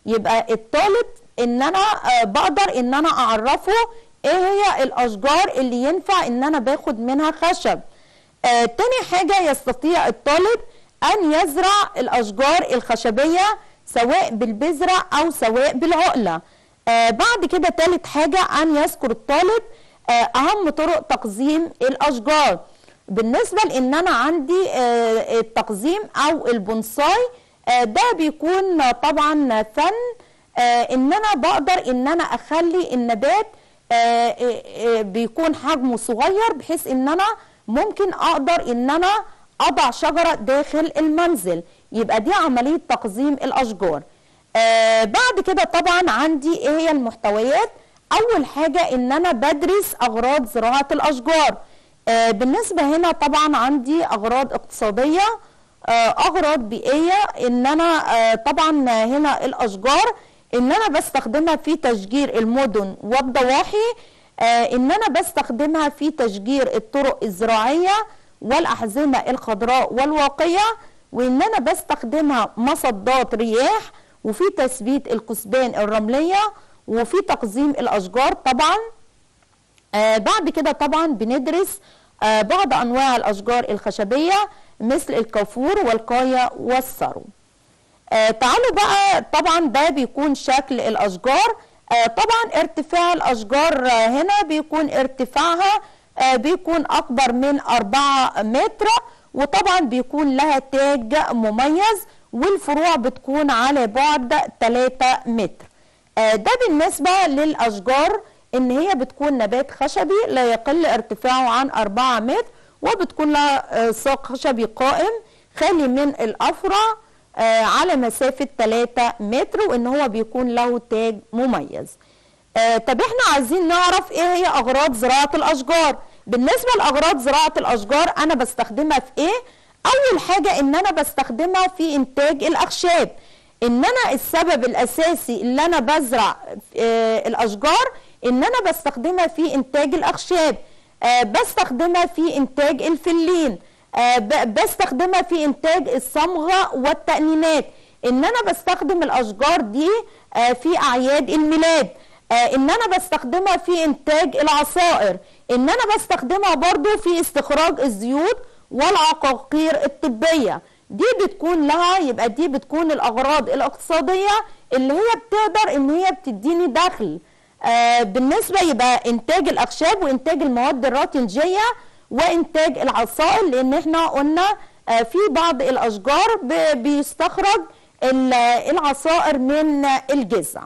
يبقى الطالب ان انا آه، بقدر ان انا اعرفه ايه هي الاشجار اللي ينفع ان انا باخد منها خشب آه تاني حاجة يستطيع الطالب ان يزرع الاشجار الخشبية سواء بالبذرة او سواء بالعقلة آه بعد كده تالت حاجة ان يذكر الطالب آه اهم طرق تقزيم الاشجار بالنسبة لان انا عندي آه التقزيم او البونساي آه ده بيكون آه، طبعا فن آه ان انا بقدر ان انا اخلي النبات آه آه آه بيكون حجمه صغير بحيث ان انا ممكن اقدر ان انا اضع شجرة داخل المنزل يبقى دي عملية تقزيم الاشجار آه بعد كده طبعا عندي ايه هي المحتويات اول حاجة ان انا بدرس اغراض زراعة الاشجار آه بالنسبة هنا طبعا عندي اغراض اقتصادية آه اغراض بيئية ان انا آه طبعا هنا الاشجار ان انا بستخدمها في تشجير المدن والضواحي آه ان انا بستخدمها في تشجير الطرق الزراعية والاحزمة الخضراء والواقية وان انا بستخدمها مصدات رياح وفي تثبيت الكثبان الرملية وفي تقزيم الاشجار طبعا آه بعد كده طبعا بندرس آه بعض انواع الاشجار الخشبيه مثل الكافور والقايه والسرو. آه تعالوا بقى طبعا ده بيكون شكل الاشجار آه طبعا ارتفاع الاشجار آه هنا بيكون ارتفاعها آه بيكون اكبر من 4 متر وطبعا بيكون لها تاج مميز والفروع بتكون على بعد 3 متر. آه ده بالنسبه للاشجار ان هي بتكون نبات خشبي لا يقل ارتفاعه عن 4 متر وبتكون لها آه، ساق خشبي قائم خالي من الافرع آه، على مسافة 3 متر وان هو بيكون له تاج مميز آه، طب احنا عايزين نعرف ايه هي اغراض زراعة الاشجار بالنسبة لاغراض زراعة الاشجار انا بستخدمها في ايه اول حاجة ان انا بستخدمها في انتاج الاخشاب ان انا السبب الاساسي اللي انا بزرع آه، الاشجار ان انا بستخدمها في انتاج الاخشاب آه، بستخدمها في انتاج الفلين آه، ب- بستخدمها في انتاج الصمغه والتأنينات ان انا بستخدم الاشجار دي آه، في اعياد الميلاد آه، ان انا بستخدمها في انتاج العصائر ان انا بستخدمها برضو في استخراج الزيوت والعقاقير الطبيه دي بتكون لها يبقى دي بتكون الاغراض الاقتصاديه اللي هي بتقدر ان هي بتديني دخل آه بالنسبه يبقى انتاج الاخشاب وانتاج المواد الراتنجيه وانتاج العصائر لان احنا قلنا آه في بعض الاشجار ب- بيستخرج ال- العصائر من الجذع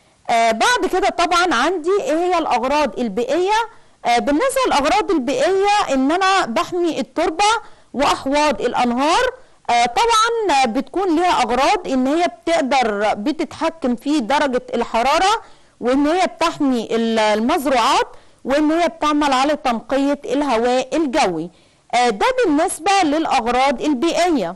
آه بعد كده طبعا عندي ايه هي الاغراض البيئيه آه بالنسبه للاغراض البيئيه ان انا بحمي التربه واحواض الانهار آه طبعا آه، بتكون ليها اغراض ان هي بتقدر بتتحكم في درجه الحراره وان هي بتحمي ال- المزروعات وان هي بتعمل على تنقيه الهواء الجوي آه ده بالنسبه للاغراض البيئيه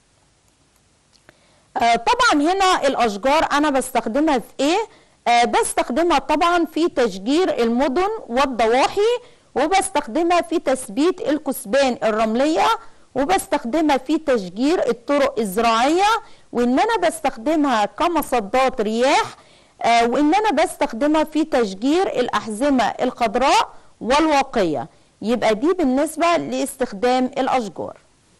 آه، طبعا هنا الاشجار انا بستخدمها في ايه آه، بستخدمها طبعا في تشجير المدن والضواحي وبستخدمها في تثبيت الكثبان الرمليه وبستخدمها في تشجير الطرق الزراعيه وان انا بستخدمها كمصدات رياح آه، وان انا بستخدمها في تشجير الاحزمه الخضراء والواقيه يبقى دي بالنسبه لاستخدام الاشجار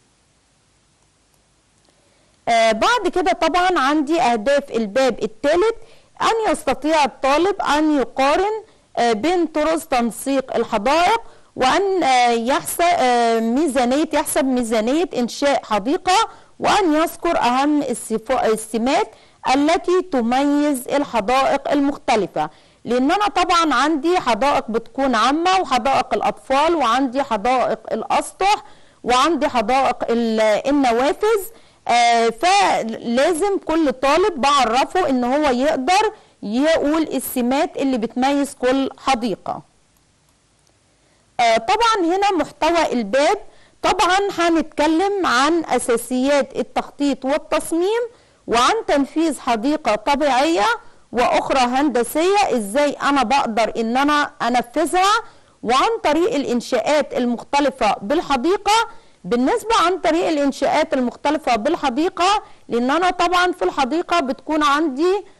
آه بعد كده طبعا عندي اهداف الباب الثالث ان يستطيع الطالب ان يقارن آه بين طرق تنسيق الحدائق وان آه يحسب آه ميزانيه يحسب ميزانيه انشاء حديقه وان يذكر اهم الصفا- السمات التي تميز الحدائق المختلفه لان انا طبعا عندي حدائق بتكون عامه وحدائق الاطفال وعندي حدائق الاسطح وعندي حدائق ال- النوافذ آه، فلازم كل طالب بعرفه ان هو يقدر يقول السمات اللي بتميز كل حديقة آه، طبعا هنا محتوى الباب طبعا هنتكلم عن اساسيات التخطيط والتصميم وعن تنفيذ حديقة طبيعية واخرى هندسية ازاي انا بقدر ان انا انفذها وعن طريق الانشاءات المختلفة بالحديقة بالنسبة عن طريق الانشاءات المختلفة بالحديقة لان انا طبعا في الحديقة بتكون عندي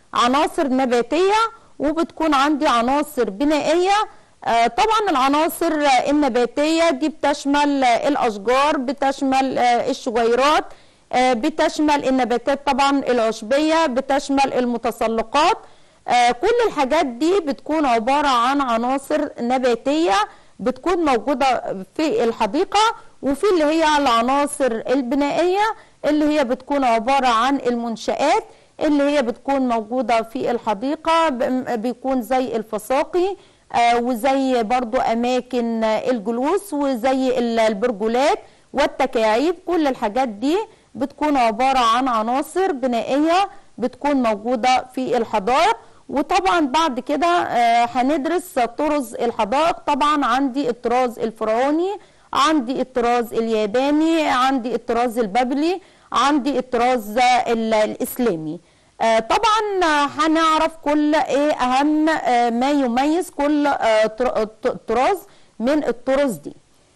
عناصر نباتيه وبتكون عندي عناصر بنائيه آه، طبعا العناصر النباتيه دي بتشمل الاشجار بتشمل آه، الشجيرات آه، بتشمل النباتات طبعا العشبيه بتشمل المتسلقات آه، كل الحاجات دي بتكون عباره عن عناصر نباتيه بتكون موجوده في الحديقه وفي اللي هي العناصر البنائيه اللي هي بتكون عباره عن المنشآت اللي هي بتكون موجوده في الحديقه ب- بيكون زي الفساقي آه، وزي برضو اماكن آه، الجلوس وزي ال- البرجولات والتكاعيب كل الحاجات دي بتكون عباره عن عناصر بنائيه بتكون موجوده في الحدائق وطبعا بعد كده آه، هندرس طرز الحدائق طبعا عندي الطراز الفرعوني عندي الطراز الياباني عندي الطراز البابلي عندي الطراز ال- الاسلامي آه، طبعا آه، هنعرف كل ايه اهم آه، ما يميز كل آه، طر- ط- طراز من الطرز دي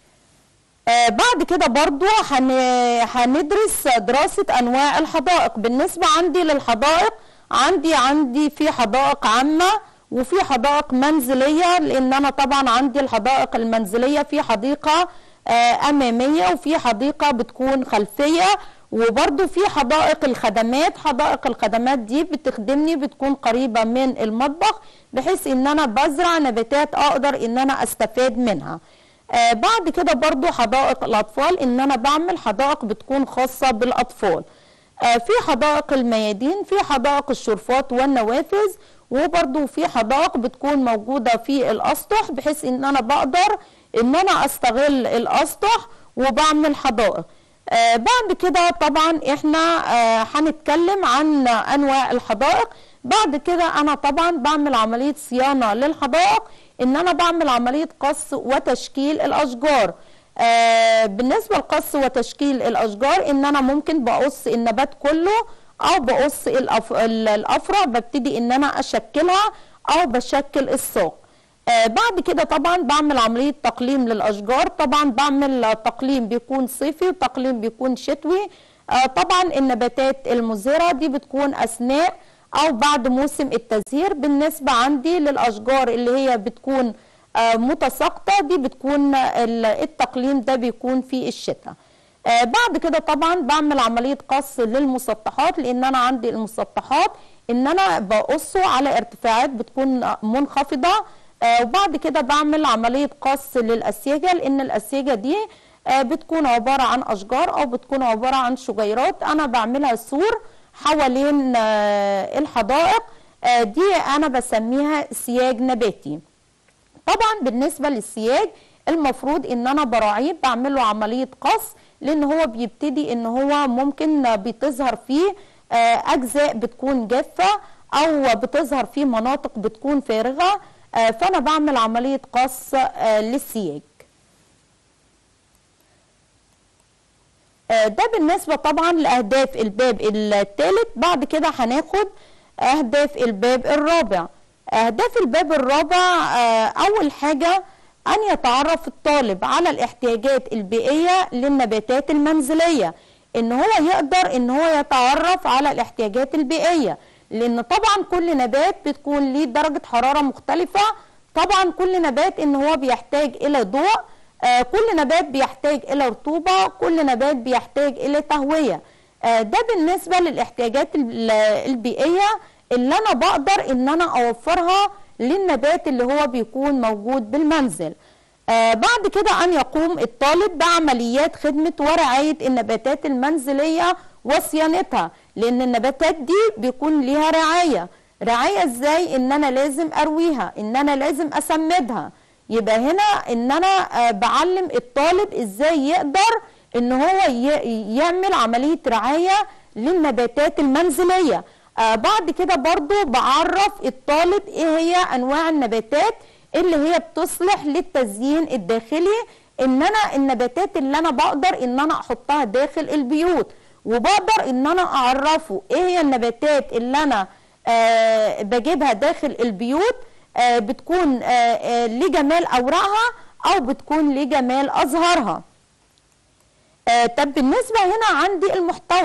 آه، بعد كده برضو هن- هندرس دراسة أنواع الحدائق بالنسبة عندي للحدائق عندي عندي في حدائق عامة وفي حدائق منزلية لأن أنا طبعا عندي الحدائق المنزلية في حديقة آه، أمامية وفي حديقة بتكون خلفية وبرضو في حدائق الخدمات حدائق الخدمات دي بتخدمني بتكون قريبة من المطبخ بحيث ان انا بزرع نباتات اقدر ان انا استفاد منها آه بعد كده برضو حدائق الأطفال إن أنا بعمل حدائق بتكون خاصة بالأطفال آه في حدائق الميادين في حدائق الشرفات والنوافذ وبرضو في حدائق بتكون موجودة في الأسطح بحيث إن أنا بقدر إن أنا أستغل الأسطح وبعمل حدائق آه بعد كده طبعا احنا آه هنتكلم عن انواع الحدائق بعد كده انا طبعا بعمل عمليه صيانه للحدائق ان انا بعمل عمليه قص وتشكيل الاشجار آه بالنسبه لقص وتشكيل الاشجار ان انا ممكن بقص النبات كله او بقص الأف... ال- الافرع ببتدي ان انا اشكلها او بشكل الساق آه بعد كده طبعا بعمل عملية تقليم للأشجار طبعا بعمل آه، تقليم بيكون صيفي وتقليم بيكون شتوي آه طبعا النباتات المزهرة دي بتكون أثناء أو بعد موسم التزهير بالنسبة عندي للأشجار اللي هي بتكون آه متساقطة دي بتكون آه، ال- التقليم ده بيكون في الشتاء آه بعد كده طبعا بعمل عملية قص للمسطحات لأن أنا عندي المسطحات إن أنا بقصه على ارتفاعات بتكون آه، منخفضة آه وبعد كده بعمل عملية قص للأسيجة لأن الأسيجة دي آه بتكون عبارة عن أشجار أو بتكون عبارة عن شجيرات أنا بعملها سور حوالين آه الحدائق آه دي أنا بسميها سياج نباتي طبعا بالنسبه للسياج المفروض ان انا براعيه بعمل له عمليه قص لان هو بيبتدي ان هو ممكن بتظهر فيه آه، اجزاء بتكون جافه او بتظهر فيه مناطق بتكون فارغه آه، فانا بعمل عمليه قص آه، للسياج آه، ده بالنسبة طبعا لأهداف الباب الثالث بعد كده هناخد أهداف الباب الرابع أهداف الباب الرابع آه، أول حاجة أن يتعرف الطالب على الاحتياجات البيئية للنباتات المنزلية إن هو يقدر إن هو يتعرف على الاحتياجات البيئية لأن طبعا كل نبات بتكون ليه درجة حرارة مختلفة طبعا كل نبات إن هو بيحتاج إلى ضوء آه، كل نبات بيحتاج الى رطوبه كل نبات بيحتاج الى تهويه آه، ده بالنسبه للاحتياجات ال- البيئيه اللي انا بقدر ان انا اوفرها للنبات اللي هو بيكون موجود بالمنزل آه، بعد كده ان يقوم الطالب بعمليات خدمه ورعايه النباتات المنزليه وصيانتها لان النباتات دي بيكون ليها رعايه رعايه ازاي ان انا لازم ارويها ان انا لازم اسمدها يبقى هنا ان انا آه، بعلم الطالب ازاي يقدر ان هو ي- يعمل عملية رعاية للنباتات المنزلية آه بعد كده برضو بعرف الطالب ايه هي انواع النباتات اللي هي بتصلح للتزيين الداخلي ان انا النباتات اللي انا بقدر ان انا احطها داخل البيوت وبقدر ان انا اعرفه ايه هي النباتات اللي انا آه بجيبها داخل البيوت آه بتكون آه آه لجمال اوراقها او بتكون لجمال ازهارها آه طب بالنسبه هنا عندي المحتوى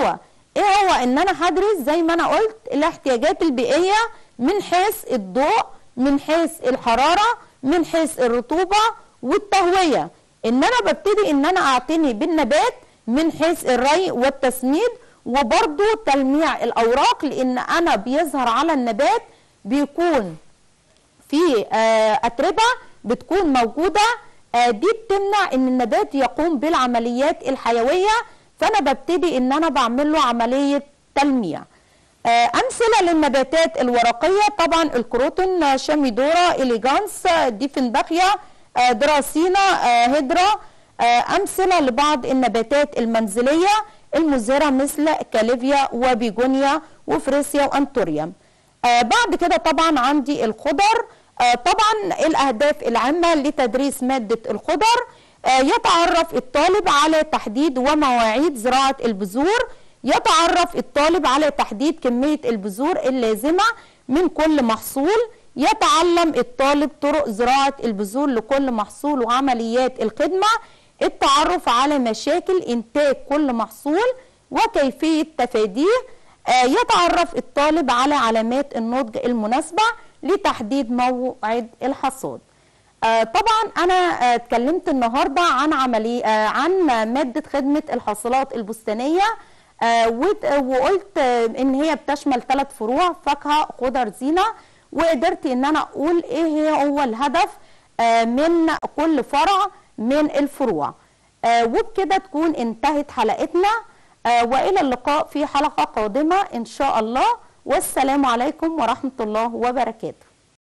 ايه هو ان انا هدرس زي ما انا قلت الاحتياجات البيئيه من حيث الضوء من حيث الحراره من حيث الرطوبه والتهويه ان انا ببتدي ان انا اعتني بالنبات من حيث الري والتسميد وبرضو تلميع الاوراق لان انا بيظهر على النبات بيكون في آه، اتربه بتكون موجوده آه، دي بتمنع ان النبات يقوم بالعمليات الحيويه فانا ببتدي ان انا بعمل له عمليه تلميع آه، امثله للنباتات الورقيه طبعا الكروتون آه، شاميدورا اليجانس آه، ديفندخيا آه، دراسينا آه، هيدرا آه، امثله لبعض النباتات المنزليه المزهره مثل كاليفيا وبيجونيا وفريسيا وانتوريوم آه بعد كده طبعا عندي الخضر آه طبعا الاهداف العامه لتدريس ماده الخضر آه يتعرف الطالب على تحديد ومواعيد زراعه البذور يتعرف الطالب على تحديد كميه البذور اللازمه من كل محصول يتعلم الطالب طرق زراعه البذور لكل محصول وعمليات الخدمه التعرف على مشاكل انتاج كل محصول وكيفيه تفاديه آه، يتعرف الطالب على علامات النضج المناسبة لتحديد موعد الحصاد آه، طبعا انا آه، اتكلمت النهارده عن عملي آه، عن ماده خدمه الحاصلات البستانيه آه، وت- وقلت آه، ان هي بتشمل ثلاث فروع فاكهه خضر زينه وقدرت ان انا اقول ايه هي هو الهدف آه، من كل فرع من الفروع آه، وبكده تكون انتهت حلقتنا آه، والى اللقاء في حلقه قادمه ان شاء الله والسلام عليكم ورحمه الله وبركاته